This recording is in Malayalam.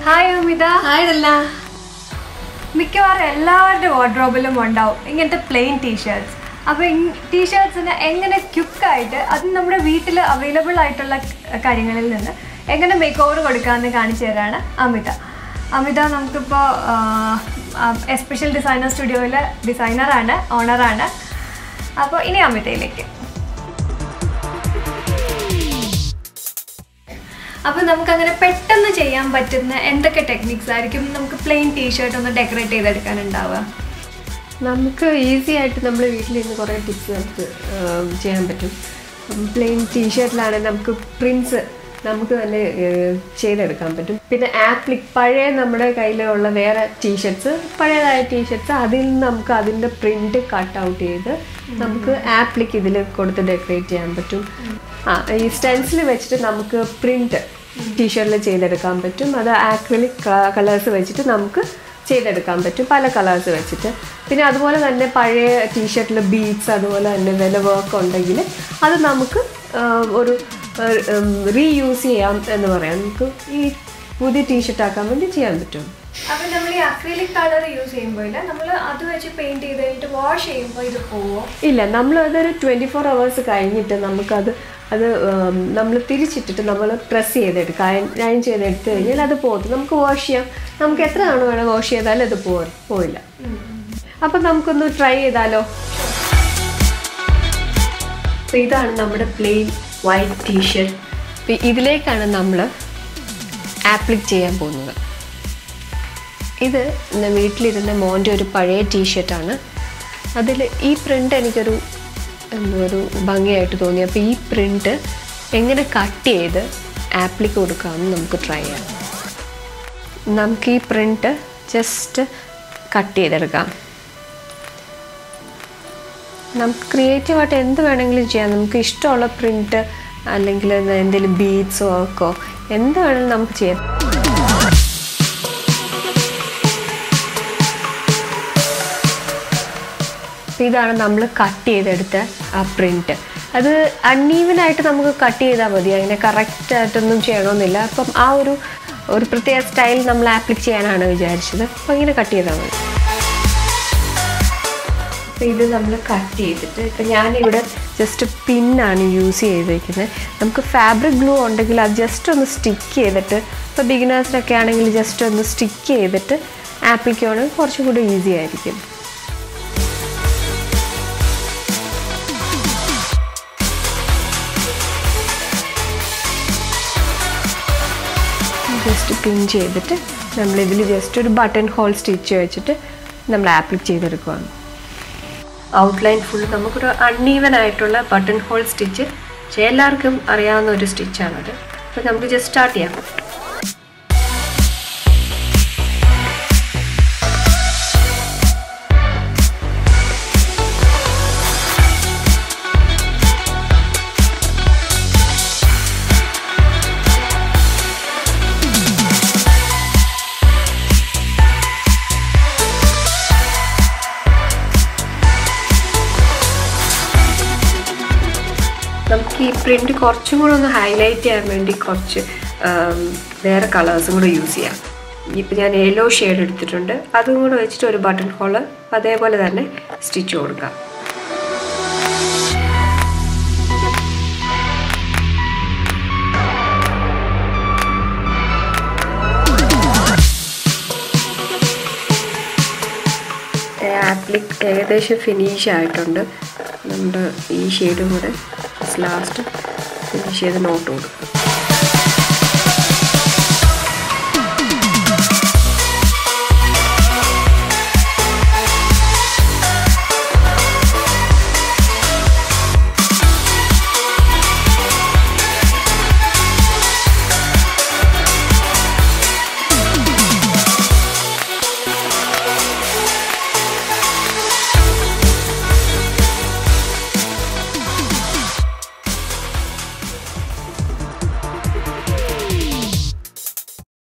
ഹായ് അമിത ഹായല്ല മിക്കവാറും എല്ലാവരുടെ വാർഡ്രോബിലും ഉണ്ടാവും ഇങ്ങനത്തെ പ്ലെയിൻ ടീഷർട്സ് അപ്പോൾ ടീഷർട്സിന് എങ്ങനെ ക്യുക്കായിട്ട് അത് നമ്മുടെ വീട്ടിൽ അവൈലബിൾ ആയിട്ടുള്ള കാര്യങ്ങളിൽ നിന്ന് എങ്ങനെ മേക്ക് ഓവർ കൊടുക്കാമെന്ന് കാണിച്ചു തരാണ് അമിത അമിത നമുക്കിപ്പോൾ എസ്പെഷ്യൽ ഡിസൈനർ സ്റ്റുഡിയോയിലെ ഡിസൈനറാണ് ഓണറാണ് അപ്പോൾ ഇനി അമിതയിലേക്ക് അപ്പോൾ നമുക്ക് അങ്ങനെ പെട്ടെന്ന് ചെയ്യാൻ പറ്റുന്ന എന്തൊക്കെ ടെക്നിക്സ് ആയിരിക്കും നമുക്ക് പ്ലെയിൻ ടീഷർട്ട് ഒന്ന് ഡെക്കറേറ്റ് ചെയ്തെടുക്കാനുണ്ടാവുക നമുക്ക് ഈസി ആയിട്ട് നമ്മൾ വീട്ടിലിരുന്ന് കുറേ ടിപ്സ് നമുക്ക് ആം, ചെയ്യാൻ പറ്റും പ്ലെയിൻ ടീഷർട്ടിലാണെങ്കിൽ നമുക്ക് പ്രിൻസ് നമുക്ക് തന്നെ ഏഹ്, ചെയ്തെടുക്കാൻ പറ്റും പിന്നെ ആപ്ലിക് പഴയ നമ്മുടെ കയ്യിലുള്ള വേറെ ടീഷർട്സ് പഴയതായ ടീഷർട്സ് അതിൽ നിന്ന് നമുക്ക് അതിൻ്റെ പ്രിന്റ് കട്ട് ഔട്ട് ചെയ്ത് നമുക്ക് ആപ്ലിക് ഇതിൽ കൊടുത്ത് ഡെക്കറേറ്റ് ചെയ്യാൻ പറ്റും ആ ഈ സ്റ്റെൻസിൽ വെച്ചിട്ട് നമുക്ക് പ്രിന്റ് ടീഷർട്ടിൽ ചെയ്തെടുക്കാൻ പറ്റും അത് ആക്രിലിക് കളേഴ്സ് വെച്ചിട്ട് നമുക്ക് ചെയ്തെടുക്കാൻ പറ്റും പല കളേഴ്സ് വെച്ചിട്ട് പിന്നെ അതുപോലെ തന്നെ പഴയ ടീഷർട്ടിൽ ബീഡ്സ് അതുപോലെ തന്നെ വില വർക്ക് ഉണ്ടെങ്കിൽ അത് നമുക്ക് ആ, ഒരു റീയൂസ് ചെയ്യാം എന്ന് പറയാം നമുക്ക് ഈ പുതിയ ടീഷർട്ട് ആക്കാൻ വേണ്ടി ചെയ്യാൻ പറ്റും അപ്പോൾ നമ്മൾ ഈ അക്രിലിക് കളർ യൂസ് ചെയ്യുമ്പോൾ നമ്മൾ അത് വെച്ച് പെയിന്റ് ചെയ്ത് കഴിഞ്ഞിട്ട് വാഷ് ചെയ്യുമ്പോൾ ഇത് പോവോ ഇല്ല നമ്മൾ അതൊരു ട്വൻറ്റി ഫോർ അവേഴ്സ് കഴിഞ്ഞിട്ട് നമുക്കത് അത് നമ്മൾ തിരിച്ചിട്ടിട്ട് നമ്മൾ പ്രസ് ചെയ്തെടുക്കുക അയൺ അയൺ ചെയ്തെടുത്ത് കഴിഞ്ഞാൽ അത് പോകും നമുക്ക് വാഷ് ചെയ്യാം നമുക്ക് എത്ര തവണ വേണം വാഷ് ചെയ്താലും അത് പോ പോയില്ല അപ്പം നമുക്കൊന്ന് ട്രൈ ചെയ്താലോ അപ്പോൾ ഇതാണ് നമ്മുടെ പ്ലെയിൻ വൈറ്റ് ടീഷർട്ട് ഇതിലേക്കാണ് നമ്മൾ ആപ്ലിക് ചെയ്യാൻ പോകുന്നത് ഇത് ഇന്ന് വീട്ടിലിരുന്ന മോൻ്റെ ഒരു പഴയ ടീഷർട്ടാണ് അതിൽ ഈ പ്രിൻ്റ് എനിക്കൊരു എന്തോ ഒരു ഭംഗിയായിട്ട് തോന്നി അപ്പോൾ ഈ പ്രിൻ്റ് എങ്ങനെ കട്ട് ചെയ്ത് ആപ്ലിക്ക് കൊടുക്കാമെന്ന് നമുക്ക് ട്രൈ ചെയ്യാം നമുക്ക് ഈ പ്രിൻ്റ് ജസ്റ്റ് കട്ട് ചെയ്തെടുക്കാം നമുക്ക് ക്രിയേറ്റീവായിട്ട് എന്ത് വേണമെങ്കിലും ചെയ്യാം നമുക്ക് ഇഷ്ടമുള്ള പ്രിൻ്റ് അല്ലെങ്കിൽ എന്തെങ്കിലും ബീഡ്സോ വർക്കോ എന്ത് വേണമെങ്കിലും നമുക്ക് ചെയ്യാം അപ്പോൾ ഇതാണ് നമ്മൾ കട്ട് ചെയ്തെടുത്ത ആ പ്രിൻറ്റ് അത് അൺഈവനായിട്ട് നമുക്ക് കട്ട് ചെയ്താൽ മതി അങ്ങനെ കറക്റ്റായിട്ടൊന്നും ചെയ്യണമെന്നില്ല അപ്പം ആ ഒരു ഒരു പ്രത്യേക സ്റ്റൈൽ നമ്മൾ ആപ്ലിക് ചെയ്യാനാണ് വിചാരിച്ചത് അപ്പോൾ ഇങ്ങനെ കട്ട് ചെയ്താൽ മതി അപ്പോൾ ഇത് നമ്മൾ കട്ട് ചെയ്തിട്ട് ഇപ്പം ഞാനിവിടെ ജസ്റ്റ് പിന്നാണ് യൂസ് ചെയ്തിരിക്കുന്നത് നമുക്ക് ഫാബ്രിക് ഗ്ലൂ ഉണ്ടെങ്കിൽ അത് ജസ്റ്റ് ഒന്ന് സ്റ്റിക്ക് ചെയ്തിട്ട് ഇപ്പോൾ ബിഗിനേഴ്സിനൊക്കെ ആണെങ്കിൽ ജസ്റ്റ് ഒന്ന് സ്റ്റിക്ക് ചെയ്തിട്ട് ആപ്ലിക് ചെയ്യുകയാണെങ്കിൽ കുറച്ചും കൂടി ഈസി ആയിരിക്കും ജസ്റ്റ് പിൻ ചെയ്തിട്ട് നമ്മളിതിൽ ജസ്റ്റ് ഒരു ബട്ടൺ ഹോൾ സ്റ്റിച്ച് വെച്ചിട്ട് നമ്മൾ ആപ്ലിക് ചെയ്തെടുക്കുകയാണ് ഔട്ട്ലൈൻ ഫുൾ നമുക്കൊരു അൺഈവൻ ആയിട്ടുള്ള ബട്ടൺ ഹോൾ സ്റ്റിച്ച് എല്ലാവർക്കും അറിയാവുന്ന ഒരു സ്റ്റിച്ചാണത് അപ്പോൾ നമുക്ക് ജസ്റ്റ് സ്റ്റാർട്ട് ചെയ്യാം നമുക്ക് ഈ പ്രിന്റ് കുറച്ചും കൂടെ ഒന്ന് ഹൈലൈറ്റ് ചെയ്യാൻ വേണ്ടി കുറച്ച് ആം, വേറെ കളേഴ്സും കൂടെ യൂസ് ചെയ്യാം ഇപ്പം ഞാൻ യെല്ലോ ഷെയ്ഡ് എടുത്തിട്ടുണ്ട് അതും കൂടെ വെച്ചിട്ട് ഒരു ബട്ടൺ ഹോള് അതേപോലെ തന്നെ സ്റ്റിച്ച് കൊടുക്കാം ആപ്ലിക് ഏകദേശം ഫിനിഷ് ആയിട്ടുണ്ട് നമ്മുടെ ഈ ഷെയ്ഡും കൂടെ ലാസ്റ്റ് ഫിനിഷ് ചെയ്ത് നോട്ട് കൊടുക്കും